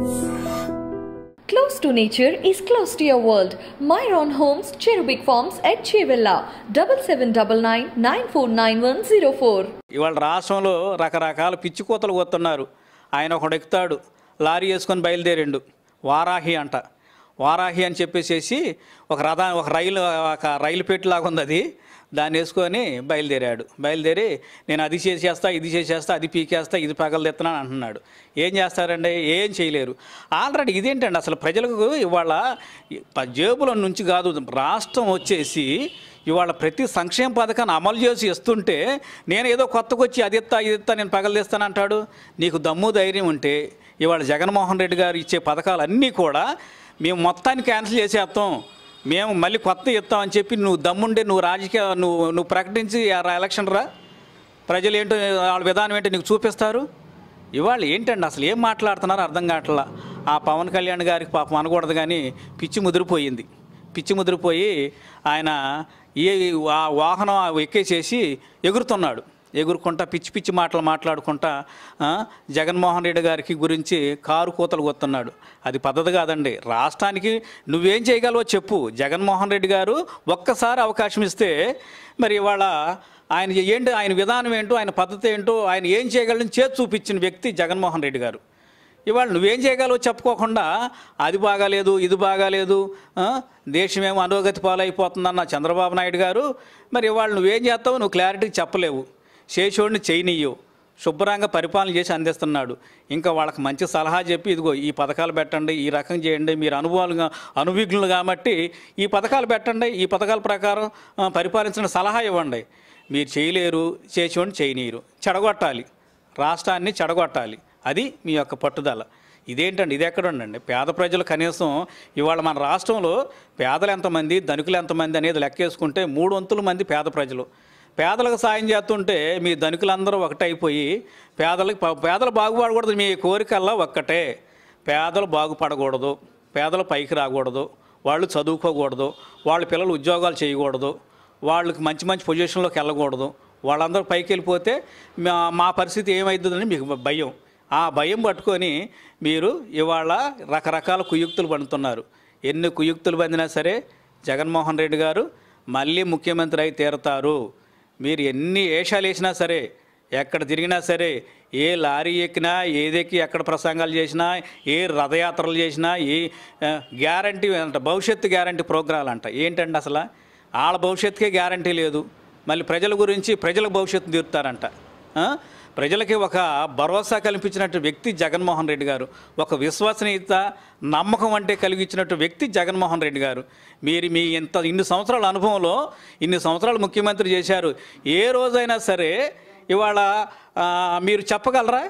Close to nature is close to your world. Myron Homes, Cherubic Farms at Chevilla, 7799 949104. ఇవాళ రాష్ట్రంలో రకరకాల పిచ్చి కూతలు కొత్తున్నారు ఆయన ఒకడు ఎక్కుతాడు లారీ వేసుకొని బయలుదేరిండు వారాహి అంట వారాహి అని చెప్పేసేసి ఒక రథ ఒక రైలు ఒక రైలు పెట్టిలాగా ఉంది అది దాన్ని వేసుకొని బయలుదేరాడు బయలుదేరి నేను అది చేసేస్తా ఇది చేసేస్తా అది పీకేస్తా ఇది పగలదెత్తనా అంటున్నాడు ఏం చేస్తారండి ఏం చేయలేరు ఆల్రెడీ ఇదేంటండి అసలు ప్రజలకు ఇవాళ ప- జేబుల నుంచి కాదు రాష్ట్రం వచ్చేసి ఇవాళ ప్రతి సంక్షేమ పథకాన్ని అమలు చేసి ఇస్తుంటే నేను ఏదో కొత్తగా వచ్చి అది ఇస్తా ఇది ఇస్తా నేను పగలదీస్తాను అంటాడు నీకు దమ్ము ధైర్యం ఉంటే ఇవాళ జగన్మోహన్ రెడ్డి గారు ఇచ్చే పథకాలన్నీ కూడా మేము మొత్తాన్ని క్యాన్సిల్ చేసేస్తాం మేము మళ్ళీ కొత్త ఇస్తామని చెప్పి నువ్వు దమ్ముండే నువ్వు రాజకీయ నువ్వు నువ్వు ప్రకటించి ఆ రా- ఎలక్షన్ రా ప్రజలు ఏంటో వాళ్ళ విధానం ఏంటో నీకు చూపిస్తారు ఇవాళ ఏంటండి అసలు ఏం మాట్లాడుతున్నారో అర్థం కావట్లా ఆ పవన్ కళ్యాణ్ గారికి పాపం అనకూడదు కానీ పిచ్చి ముదిరిపోయింది పిచ్చి ముదిరిపోయి ఆయన ఏ ఆ వాహనం ఎక్కేసేసి ఎగురుతున్నాడు ఎగురుకుంటా పిచ్చి పిచ్చి మాటలు మాట్లాడుకుంటా ఆ, జగన్మోహన్ రెడ్డి గారికి గురించి కారు కూతలు కొత్తున్నాడు అది పద్ధతి కాదండి రాష్ట్రానికి నువ్వేం చేయగలవో చెప్పు జగన్మోహన్ రెడ్డి గారు ఒక్కసారి అవకాశం ఇస్తే మరి ఇవాళ ఆయన ఏంటి ఆయన విధానం ఏంటో ఆయన పద్ధతి ఏంటో ఆయన ఏం చేయగలని చేతి చూపించిన వ్యక్తి జగన్మోహన్ రెడ్డి గారు ఇవాళ నువ్వేం చేయగలవో చెప్పుకోకుండా అది బాగాలేదు ఇది బాగాలేదు ఆ, దేశమేమో అధోగతి పాలైపోతుందన్న చంద్రబాబు నాయుడు గారు మరి ఇవాళ నువ్వేం చేస్తావు నువ్వు క్లారిటీ చెప్పలేవు చేసేవాడిని చేయనీయవు శుభ్రంగా పరిపాలన చేసి అందిస్తున్నాడు ఇంకా వాళ్ళకి మంచి సలహా చెప్పి ఇదిగో ఈ పథకాలు పెట్టండి ఈ రకం చేయండి మీరు అనుభవాలుగా అనువిఘ్నులు కాబట్టి ఈ పథకాలు పెట్టండి ఈ పథకాల ప్రకారం ఆ, పరిపాలించిన సలహా ఇవ్వండి మీరు చేయలేరు చేసేవాడిని చేయనీయరు చెడగొట్టాలి రాష్ట్రాన్ని చెడగొట్టాలి అది మీ యొక్క పట్టుదల ఇదేంటండి ఇది ఎక్కడ ఉండండి పేద ప్రజలు కనీసం ఇవాళ మన రాష్ట్రంలో పేదలు ఎంతమంది ధనికులు ఎంతమంది అనేది లెక్కేసుకుంటే మూడు వంతుల మంది పేద ప్రజలు పేదలకు సాయం చేస్తుంటే మీ ధనికులందరూ ఒకటైపోయి పేదలకు ప- పేదలు బాగుపడకూడదు మీ కోరికల్లా ఒక్కటే పేదలు బాగుపడకూడదు పేదలు పైకి రాకూడదు వాళ్ళు చదువుకోకూడదు వాళ్ళ పిల్లలు ఉద్యోగాలు చేయకూడదు వాళ్ళకి మంచి మంచి పొజిషన్లోకి వెళ్ళకూడదు వాళ్ళందరూ పైకి వెళ్ళిపోతే మా మా పరిస్థితి ఏమవుతుందని మీకు భయం ఆ భయం పట్టుకొని మీరు ఇవాళ రకరకాల కుయుక్తులు పండుతున్నారు ఎన్ని కుయుక్తులు పందినా సరే జగన్మోహన్ రెడ్డి గారు మళ్ళీ ముఖ్యమంత్రి అయి తీరతారు మీరు ఎన్ని వేషాలు వేసినా సరే ఎక్కడ తిరిగినా సరే ఏ లారీ ఎక్కినా ఏదెక్కి ఎక్కడ ప్రసంగాలు చేసినా ఏ రథయాత్రలు చేసినా ఏ గ్యారంటీ అంట భవిష్యత్తు గ్యారంటీ ప్రోగ్రాలు అంట ఏంటండి అసలు వాళ్ళ భవిష్యత్తుకే గ్యారంటీ లేదు మళ్ళీ ప్రజల గురించి ప్రజలకు భవిష్యత్తు తీరుతారంట ఆ? ప్రజలకి ఒక భరోసా కల్పించినట్టు వ్యక్తి జగన్మోహన్ రెడ్డి గారు ఒక విశ్వసనీయత నమ్మకం అంటే కలిగించినట్టు వ్యక్తి జగన్మోహన్ రెడ్డి గారు మీరు మీ ఇంత ఇన్ని సంవత్సరాల అనుభవంలో ఇన్ని సంవత్సరాలు ముఖ్యమంత్రి చేశారు ఏ రోజైనా సరే ఇవాళ ఆ, మీరు చెప్పగలరా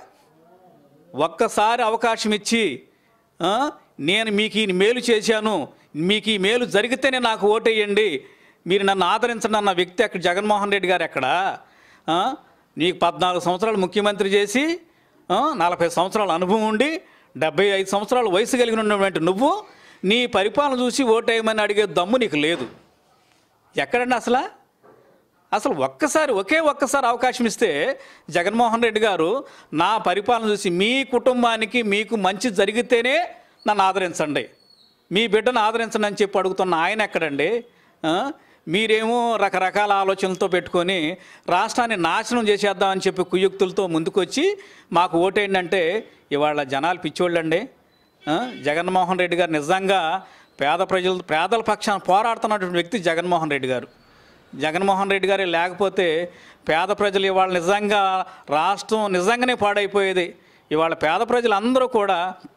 ఒక్కసారి అవకాశం ఇచ్చి ఆ, నేను మీకు ఈ మేలు చేశాను మీకు ఈ మేలు జరిగితేనే నాకు ఓటేయండి మీరు నన్ను ఆదరించండి అన్న వ్యక్తి అక్కడ జగన్మోహన్ రెడ్డి గారు ఎక్కడ ఆ, నీకు పద్నాలుగు సంవత్సరాలు ముఖ్యమంత్రి చేసి ఆ, నలభై సంవత్సరాల అనుభవం ఉండి డెబ్బై ఐదు సంవత్సరాల వయసు కలిగి ఉన్నటువంటి నువ్వు నీ పరిపాలన చూసి ఓటేయమని అడిగే దమ్ము నీకు లేదు ఎక్కడండి అసలు అసలు ఒక్కసారి ఒకే ఒక్కసారి అవకాశం ఇస్తే జగన్మోహన్ రెడ్డి గారు నా పరిపాలన చూసి మీ కుటుంబానికి మీకు మంచి జరిగితేనే నన్ను ఆదరించండి మీ బిడ్డను ఆదరించండి అని చెప్పి అడుగుతున్న ఆయన ఎక్కడండి ఆ? మీరేమో రకరకాల ఆలోచనలతో పెట్టుకొని రాష్ట్రాన్ని నాశనం చేసేద్దామని చెప్పి కుయుక్తులతో ముందుకొచ్చి మాకు ఓటేయండి అంటే ఇవాళ జనాలు పిచ్చోళ్ళండి ఆ? జగన్మోహన్ రెడ్డి గారు నిజంగా పేద ప్రజలు పేదల పక్షాన పోరాడుతున్నటువంటి వ్యక్తి జగన్మోహన్ రెడ్డి గారు జగన్మోహన్ రెడ్డి గారే లేకపోతే పేద ప్రజలు ఇవాళ నిజంగా రాష్ట్రం నిజంగానే పాడైపోయేది ఇవాళ పేద ప్రజలు అందరూ కూడా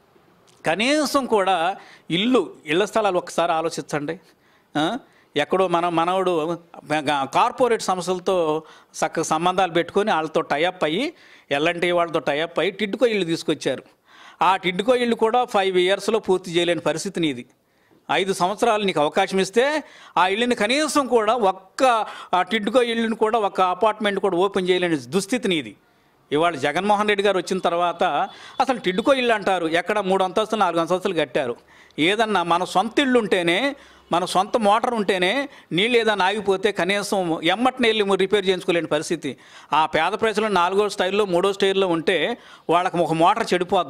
కనీసం కూడా ఇల్లు ఇళ్ల స్థలాలు ఒకసారి ఆలోచించండి ఆ? ఎక్కడో మన మనవడు కార్పొరేట్ సంస్థలతో చక్కగా సంబంధాలు పెట్టుకొని వాళ్ళతో టైఅప్ అయ్యి ఎల్ఎన్టీ వాళ్ళతో టైఅప్ అయ్యి టిడ్కో ఇల్లు తీసుకొచ్చారు ఆ టిడ్కో ఇల్లు కూడా ఫైవ్ ఇయర్స్లో పూర్తి చేయలేని పరిస్థితి నీది ఐదు సంవత్సరాలు నీకు అవకాశం ఇస్తే ఆ ఇల్లుని కనీసం కూడా ఒక్క ఆ టిడ్కో ఇల్లుని కూడా ఒక అపార్ట్మెంట్ కూడా ఓపెన్ చేయలేని దుస్థితి నీది ఇవాళ జగన్మోహన్ రెడ్డి గారు వచ్చిన తర్వాత అసలు టిడ్కో ఇల్లు అంటారు ఎక్కడ మూడు అంతస్తులు నాలుగు అంతస్తులు కట్టారు ఏదన్నా మన సొంత ఇల్లు ఉంటేనే మన సొంత మోటార్ ఉంటేనే నీళ్ళు ఏదైనా ఆగిపోతే కనీసం ఎమ్మటిని వెళ్ళి రిపేర్ చేయించుకోలేని పరిస్థితి ఆ పేద ప్రజలు నాలుగో స్టైల్లో మూడో స్టైల్లో ఉంటే వాళ్ళకి ఒక మోటార్ చెడిపోద్ది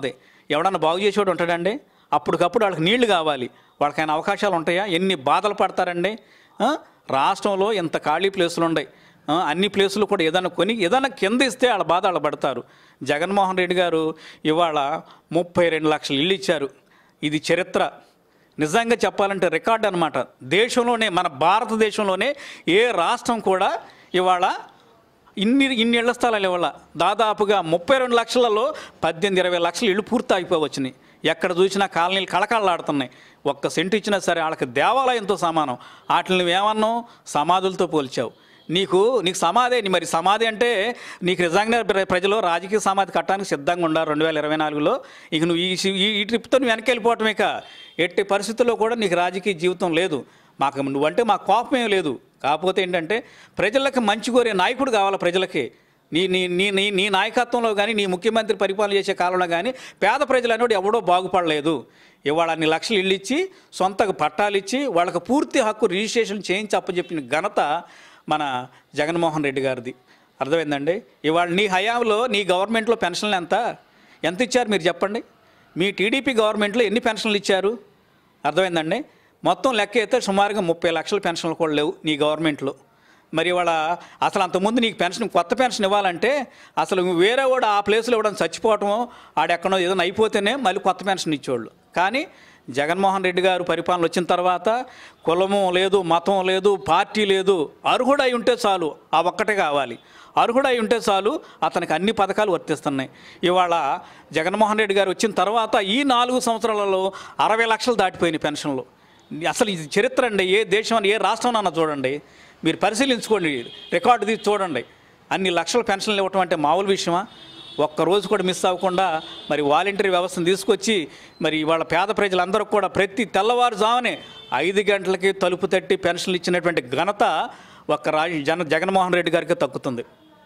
ఎవడన్నా బాగు చేసేవాడు ఉంటాడండి అప్పటికప్పుడు వాళ్ళకి నీళ్లు కావాలి వాళ్ళకైనా అవకాశాలు ఉంటాయా ఎన్ని బాధలు పడతారండి ఆ? రాష్ట్రంలో ఇంత ఖాళీ ప్లేసులు ఉన్నాయి ఆ, అన్ని ప్లేసులు కూడా ఏదైనా కొని ఏదైనా కింద ఇస్తే వాళ్ళ బాధ వాళ్ళు పడతారు జగన్మోహన్ రెడ్డి గారు ఇవాళ ముప్పై రెండు లక్షలు ఇల్లు ఇచ్చారు ఇది చరిత్ర నిజంగా చెప్పాలంటే రికార్డ్ అనమాట దేశంలోనే మన భారతదేశంలోనే ఏ రాష్ట్రం కూడా ఇవాళ ఇన్ని ఇన్ని ఇళ్ల స్థలాలు ఇవాళ దాదాపుగా ముప్పై రెండు లక్షలలో పద్దెనిమిది ఇరవై లక్షలు ఇళ్ళు పూర్తి అయిపోవచ్చినాయి ఎక్కడ చూసినా కాలనీలు కళకళలాడుతున్నాయి ఒక్క సెంటు ఇచ్చినా సరే వాళ్ళకి దేవాలయంతో సమానం వాటిని నువ్వేమన్నావు సమాధులతో పోల్చావు నీకు నీకు సమాధి నీ మరి సమాధి అంటే నీకు నిజంగా ప్ర- ప్రజలు రాజకీయ సమాధి కట్టడానికి సిద్ధంగా ఉన్నారు రెండు వేల ఇరవై నాలుగులో ఇక నువ్వు ఈ ఈ- ఈ ట్రిప్తో నువ్వు వెనక్కి వెళ్ళిపోవటమే ఇక ఎట్టి పరిస్థితుల్లో కూడా నీకు రాజకీయ జీవితం లేదు మాకు నువ్వంటే మాకు కోపమేం లేదు కాకపోతే ఏంటంటే ప్రజలకు మంచి కోరే నాయకుడు కావాలి ప్రజలకి నీ నీ నీ నీ నీ నాయకత్వంలో కానీ నీ ముఖ్యమంత్రి పరిపాలన చేసే కాలంలో కానీ పేద ప్రజలు అనేవాడు ఎవడో బాగుపడలేదు ఇవాళ అన్ని లక్షలు ఇల్లు ఇచ్చి సొంతకు పట్టాలు ఇచ్చి వాళ్ళకి పూర్తి హక్కు రిజిస్ట్రేషన్ చేయించి అప్పచెప్పిన ఘనత మన జగన్మోహన్ రెడ్డి గారిది అర్థమైందండి ఇవాళ నీ హయాంలో నీ గవర్నమెంట్లో పెన్షన్లు ఎంత ఎంత ఇచ్చారు మీరు చెప్పండి మీ టీడీపీ గవర్నమెంట్లో ఎన్ని పెన్షన్లు ఇచ్చారు అర్థమైందండి మొత్తం లెక్క అయితే సుమారుగా ముప్పై లక్షల పెన్షన్లు కూడా లేవు నీ గవర్నమెంట్లో మరి ఇవాళ అసలు అంతకుముందు నీకు పెన్షన్ కొత్త పెన్షన్ ఇవ్వాలంటే అసలు వేరే వాడు ఆ ప్లేస్లో ఇవ్వడం చచ్చిపోవటమో ఆడెక్కడో ఏదైనా అయిపోతేనే మళ్ళీ కొత్త పెన్షన్ ఇచ్చేవాళ్ళు కానీ జగన్మోహన్ రెడ్డి గారు పరిపాలన వచ్చిన తర్వాత కులము లేదు మతం లేదు పార్టీ లేదు అర్హుడై ఉంటే చాలు ఆ ఒక్కటే కావాలి అర్హుడై ఉంటే చాలు అతనికి అన్ని పథకాలు వర్తిస్తున్నాయి ఇవాళ జగన్మోహన్ రెడ్డి గారు వచ్చిన తర్వాత ఈ నాలుగు సంవత్సరాలలో అరవై లక్షలు దాటిపోయినాయి పెన్షన్లు అసలు ఇది చరిత్ర అండి ఏ దేశం ఏ రాష్ట్రం అన్న చూడండి మీరు పరిశీలించుకోండి రికార్డు తీసి చూడండి అన్ని లక్షల పెన్షన్లు ఇవ్వటం అంటే మామూలు విషయమా ఒక్క రోజు కూడా మిస్ అవ్వకుండా మరి వాలంటరీ వ్యవస్థను తీసుకొచ్చి మరి ఇవాళ పేద ప్రజలందరూ కూడా ప్రతి తెల్లవారుజామునే ఐదు గంటలకి తలుపు తట్టి పెన్షన్లు ఇచ్చినటువంటి ఘనత ఒక్క రాజ జన జగన్మోహన్ రెడ్డి గారికి తగ్గుతుంది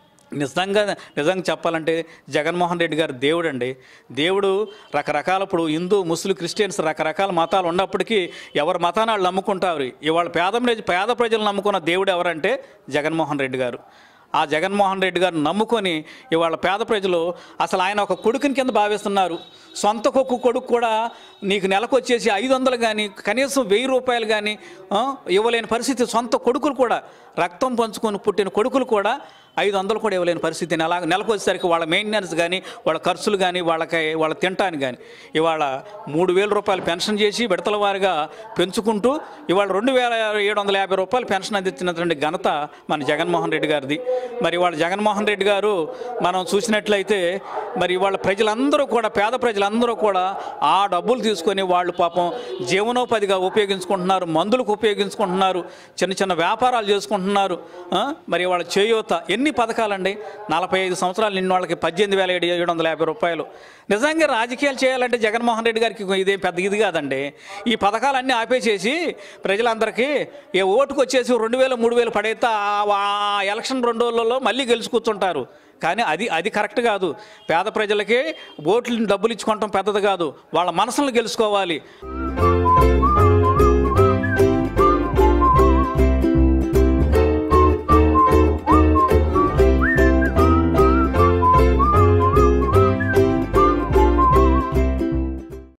నిజంగా నిజంగా చెప్పాలంటే జగన్మోహన్ రెడ్డి గారు దేవుడు అండి దేవుడు రకరకాల ఇప్పుడు హిందూ ముస్లిం క్రిస్టియన్స్ రకరకాల మతాలు ఉన్నప్పటికీ ఎవరి మతాన్ని వాళ్ళు నమ్ముకుంటారు ఇవాళ పేద ప్రజ- పేద ప్రజలు నమ్ముకున్న దేవుడు ఎవరంటే జగన్మోహన్ రెడ్డి గారు ఆ జగన్మోహన్ రెడ్డి గారిని నమ్ముకొని ఇవాళ పేద ప్రజలు అసలు ఆయన ఒక కొడుకుని కింద భావిస్తున్నారు సొంత కొక్కు కొడుకు కూడా నీకు నెలకు వచ్చేసి ఐదు వందలు కానీ కనీసం వెయ్యి రూపాయలు కానీ ఆ, ఇవ్వలేని పరిస్థితి సొంత కొడుకులు కూడా రక్తం పంచుకొని పుట్టిన కొడుకులు కూడా ఐదు వందలు కూడా ఇవ్వలేని పరిస్థితి నెల నెలకు వచ్చేసరికి వాళ్ళ మెయింటెనెన్స్ కానీ వాళ్ళ ఖర్చులు కానీ వాళ్ళకి వాళ్ళ తినటానికి కానీ ఇవాళ మూడు వేల రూపాయలు పెన్షన్ చేసి విడతల వారిగా పెంచుకుంటూ ఇవాళ రెండు వేల ఏడు వందల యాభై రూపాయలు పెన్షన్ అందించినటువంటి ఘనత మన జగన్మోహన్ రెడ్డి గారిది మరి ఇవాళ జగన్మోహన్ రెడ్డి గారు మనం చూసినట్లయితే మరి ఇవాళ ప్రజలందరూ కూడా పేద ప్రజలందరూ కూడా ఆ డబ్బులు తీసుకొని వాళ్ళు పాపం జీవనోపాధిగా ఉపయోగించుకుంటున్నారు మందులకు ఉపయోగించుకుంటున్నారు చిన్న చిన్న వ్యాపారాలు చేసుకుంటున్నారు ఆ? మరి వాళ్ళ చేయూత ఎన్ని పథకాలండి నలభై ఐదు సంవత్సరాలు నిన్న వాళ్ళకి పద్దెనిమిది వేల ఏడు ఏడు వందల యాభై రూపాయలు నిజంగా రాజకీయాలు చేయాలంటే జగన్మోహన్ రెడ్డి గారికి ఇదేం పెద్ద ఇది కాదండి ఈ పథకాలన్నీ ఆపేసేసి ప్రజలందరికీ ఏ ఓటుకు వచ్చేసి రెండు వేలు మూడు వేలు పడైతే ఆ- ఆ ఎలక్షన్ రెండు రోజులలో మళ్ళీ గెలుచి కూర్చుంటారు కానీ అది అది కరెక్ట్ కాదు పేద ప్రజలకి ఓట్లు డబ్బులు ఇచ్చుకోవటం పెద్దది కాదు వాళ్ళ మనసులను గెలుచుకోవాలి